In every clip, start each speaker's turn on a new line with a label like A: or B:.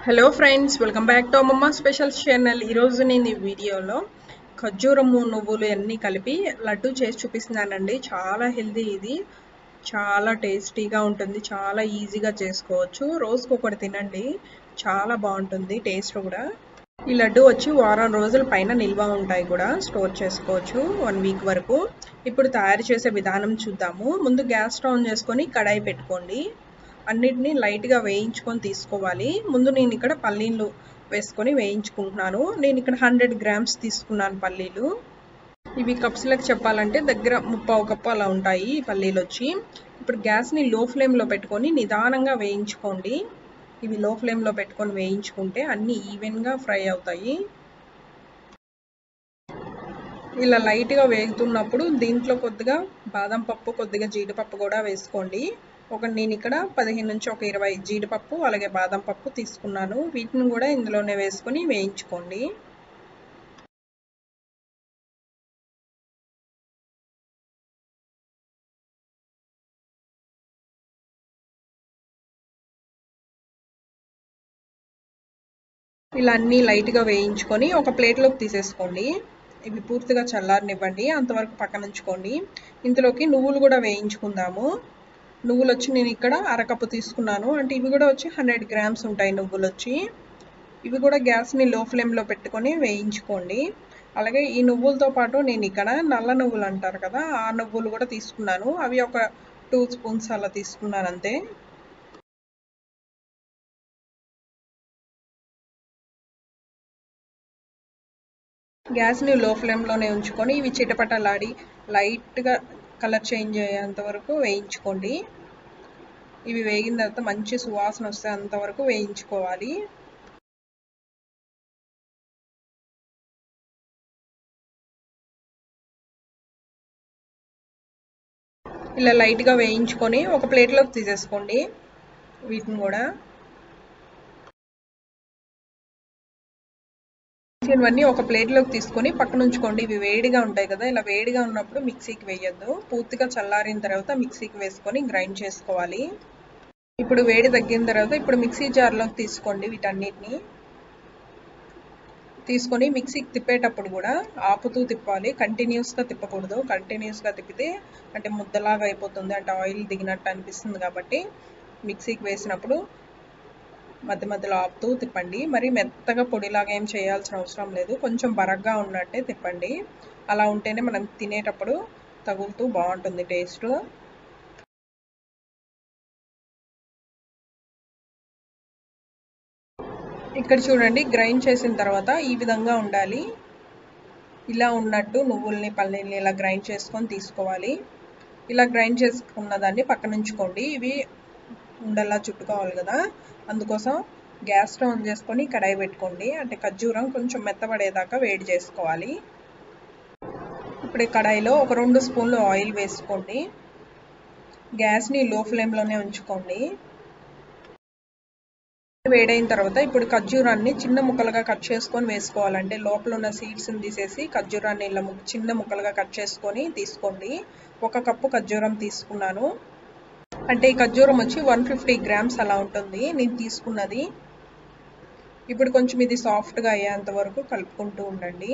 A: hello friends welcome back to అమ్మమ్మ special channel ఈరోజు నేను ఈ వీడియోలో ఖర్జూరము నువ్వులు అన్నీ కలిపి లడ్డు చేసి చూపిస్తున్నానండి చాలా హెల్తీ ఇది చాలా టేస్టీగా ఉంటుంది చాలా ఈజీగా చేసుకోవచ్చు రోజుకు ఒకటి తినండి చాలా బాగుంటుంది టేస్ట్ కూడా ఈ లడ్డు వచ్చి వారం రోజుల పైన నిల్వ ఉంటాయి కూడా స్టోర్ చేసుకోవచ్చు వన్ వీక్ వరకు ఇప్పుడు తయారు చేసే విధానం చూద్దాము ముందు గ్యాస్ స్టవ్ ఆన్ చేసుకొని కడాయి పెట్టుకోండి అన్నిటినీ లైట్గా వేయించుకొని తీసుకోవాలి ముందు నేను ఇక్కడ పల్లీలు వేసుకొని వేయించుకుంటున్నాను నేను ఇక్కడ హండ్రెడ్ గ్రామ్స్ తీసుకున్నాను పల్లీలు ఇవి కప్స్లకు చెప్పాలంటే దగ్గర ముప్పావు కప్పు అలా ఉంటాయి ఈ పల్లీలు వచ్చి ఇప్పుడు గ్యాస్ని లో ఫ్లేమ్లో పెట్టుకొని నిదానంగా వేయించుకోండి ఇవి లో ఫ్లేమ్లో పెట్టుకొని వేయించుకుంటే అన్నీ ఈవెన్గా ఫ్రై అవుతాయి ఇలా లైట్గా వేగుతున్నప్పుడు దీంట్లో కొద్దిగా బాదం పప్పు కొద్దిగా జీడిపప్పు కూడా వేసుకోండి ఒక నేను ఇక్కడ పదిహేను నుంచి ఒక ఇరవై జీడిపప్పు అలాగే బాదం పప్పు తీసుకున్నాను వీటిని కూడా ఇందులోనే వేసుకొని వేయించుకోండి ఇలా అన్నీ లైట్గా వేయించుకొని ఒక ప్లేట్లోకి తీసేసుకోండి ఇవి పూర్తిగా చల్లారనివ్వండి అంతవరకు పక్కన ఉంచుకోండి ఇందులోకి నువ్వులు కూడా వేయించుకుందాము నువ్వులు వచ్చి నేను ఇక్కడ అరకప్పు తీసుకున్నాను అంటే ఇవి కూడా వచ్చి హండ్రెడ్ గ్రామ్స్ ఉంటాయి నువ్వులు వచ్చి ఇవి కూడా గ్యాస్ని లో ఫ్లేమ్లో పెట్టుకొని వేయించుకోండి అలాగే ఈ నువ్వులతో పాటు నేను ఇక్కడ నల్ల నువ్వులు అంటారు కదా ఆ నువ్వులు కూడా తీసుకున్నాను అవి ఒక టూ స్పూన్స్ అలా తీసుకున్నాను అంతే గ్యాస్ని లో ఫ్లేమ్లోనే ఉంచుకొని ఇవి చిటపటలాడి లైట్గా కలర్ చేంజ్ అయ్యేంత వరకు వేయించుకోండి ఇవి వేగిన తర్వాత మంచి సువాసన వస్తే అంతవరకు వేయించుకోవాలి ఇలా లైట్గా వేయించుకొని ఒక ప్లేట్లోకి తీసేసుకోండి వీటిని కూడా ఇవన్నీ ఒక ప్లేట్లోకి తీసుకొని పక్కన ఉంచుకోండి ఇవి వేడిగా ఉంటాయి కదా ఇలా వేడిగా ఉన్నప్పుడు మిక్సీకి వేయొద్దు పూర్తిగా చల్లారిన తర్వాత మిక్సీకి వేసుకొని గ్రైండ్ చేసుకోవాలి ఇప్పుడు వేడి తగ్గిన తర్వాత ఇప్పుడు మిక్సీ జార్లోకి తీసుకోండి వీటన్నిటిని తీసుకొని మిక్సీకి తిప్పేటప్పుడు కూడా ఆపుతూ తిప్పాలి కంటిన్యూస్గా తిప్పకూడదు కంటిన్యూస్గా తిప్పితే అంటే ముద్దలాగా అయిపోతుంది అంటే ఆయిల్ దిగినట్టు అనిపిస్తుంది కాబట్టి మిక్సీకి వేసినప్పుడు మధ్య మధ్యలో ఆపుతూ తిప్పండి మరి మెత్తగా పొడిలాగా ఏం చేయాల్సిన అవసరం లేదు కొంచెం బరగ్గా ఉన్నట్టే తిప్పండి అలా ఉంటేనే మనం తినేటప్పుడు తగులుతూ బాగుంటుంది టేస్ట్ ఇక్కడ చూడండి గ్రైండ్ చేసిన తర్వాత ఈ విధంగా ఉండాలి ఇలా ఉన్నట్టు నువ్వుల్ని పల్లీల్ని ఇలా గ్రైండ్ చేసుకొని తీసుకోవాలి ఇలా గ్రైండ్ చేసుకున్న దాన్ని పక్కన ఉంచుకోండి ఇవి ఉండలా చుట్టుకోవాలి కదా అందుకోసం గ్యాస్ స్టవ్ ఆన్ చేసుకొని కడాయి పెట్టుకోండి అంటే ఖర్జూరం కొంచెం మెత్తబడేదాకా వేడి చేసుకోవాలి ఇప్పుడు కడాయిలో ఒక రెండు స్పూన్లు ఆయిల్ వేసుకోండి గ్యాస్ని లో ఫ్లేమ్లోనే ఉంచుకోండి వేడైన తర్వాత ఇప్పుడు ఖర్జూరాన్ని చిన్న ముక్కలుగా కట్ చేసుకొని వేసుకోవాలంటే లోపల ఉన్న సీడ్స్ని తీసేసి ఖర్జూరాన్ని ఇలా చిన్న ముక్కలుగా కట్ చేసుకొని తీసుకోండి ఒక కప్పు ఖర్జూరం తీసుకున్నాను అంటే ఈ ఖర్జూరం వచ్చి వన్ ఫిఫ్టీ గ్రామ్స్ అలా ఉంటుంది నేను తీసుకున్నది ఇప్పుడు కొంచెం ఇది సాఫ్ట్గా అయ్యేంత వరకు కలుపుకుంటూ ఉండండి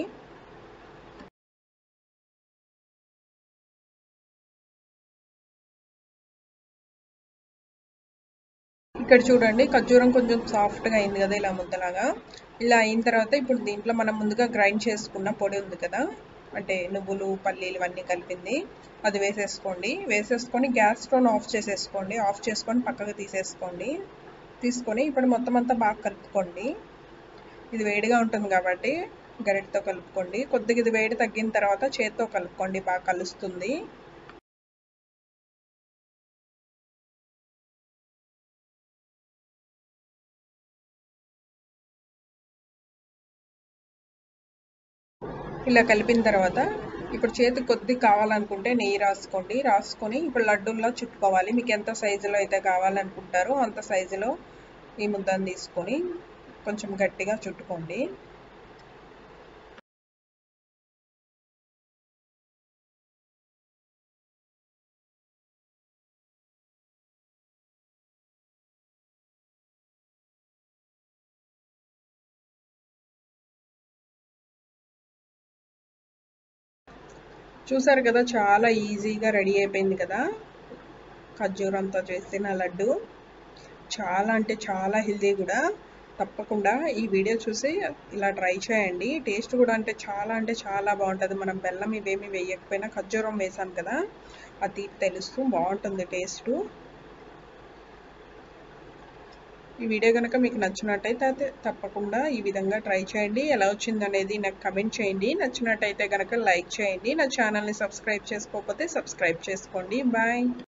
A: ఇక్కడ చూడండి ఖర్జూరం కొంచెం సాఫ్ట్గా అయింది కదా ఇలా ముద్దలాగా ఇలా అయిన తర్వాత ఇప్పుడు దీంట్లో మనం ముందుగా గ్రైండ్ చేసుకున్న పొడి ఉంది కదా అంటే నువ్వులు పల్లీలు ఇవన్నీ కలిపింది అది వేసేసుకోండి వేసేసుకొని గ్యాస్ స్టవ్ ఆఫ్ చేసేసుకోండి ఆఫ్ చేసుకొని పక్కకు తీసేసుకోండి తీసుకొని ఇప్పుడు మొత్తం అంతా బాగా కలుపుకోండి ఇది వేడిగా ఉంటుంది కాబట్టి గరిటతో కలుపుకోండి కొద్దిగా ఇది వేడి తగ్గిన తర్వాత చేత్తో కలుపుకోండి బాగా కలుస్తుంది ఇలా కలిపిన తర్వాత ఇప్పుడు చేతికి కొద్ది కావాలనుకుంటే నెయ్యి రాసుకోండి రాసుకొని ఇప్పుడు లడ్డూల్లో చుట్టుకోవాలి మీకు ఎంత సైజులో అయితే కావాలనుకుంటారో అంత సైజులో ఈ ముద్దను తీసుకొని కొంచెం గట్టిగా చుట్టుకోండి చూసారు కదా చాలా ఈజీగా రెడీ అయిపోయింది కదా ఖర్జూరంతో చేసిన లడ్డు చాలా అంటే చాలా హెల్దీ కూడా తప్పకుండా ఈ వీడియో చూసి ఇలా ట్రై చేయండి టేస్ట్ కూడా అంటే చాలా అంటే చాలా బాగుంటుంది మనం బెల్లం ఇవేమి వేయకపోయినా ఖర్జూరం వేసాం కదా అది తెలుస్తూ బాగుంటుంది టేస్ట్ ఈ వీడియో కనుక మీకు నచ్చినట్టయితే అయితే తప్పకుండా ఈ విధంగా ట్రై చేయండి ఎలా వచ్చింది అనేది నాకు కమెంట్ చేయండి నచ్చినట్టయితే కనుక లైక్ చేయండి నా ఛానల్ని సబ్స్క్రైబ్ చేసుకోకపోతే సబ్స్క్రైబ్ చేసుకోండి బాయ్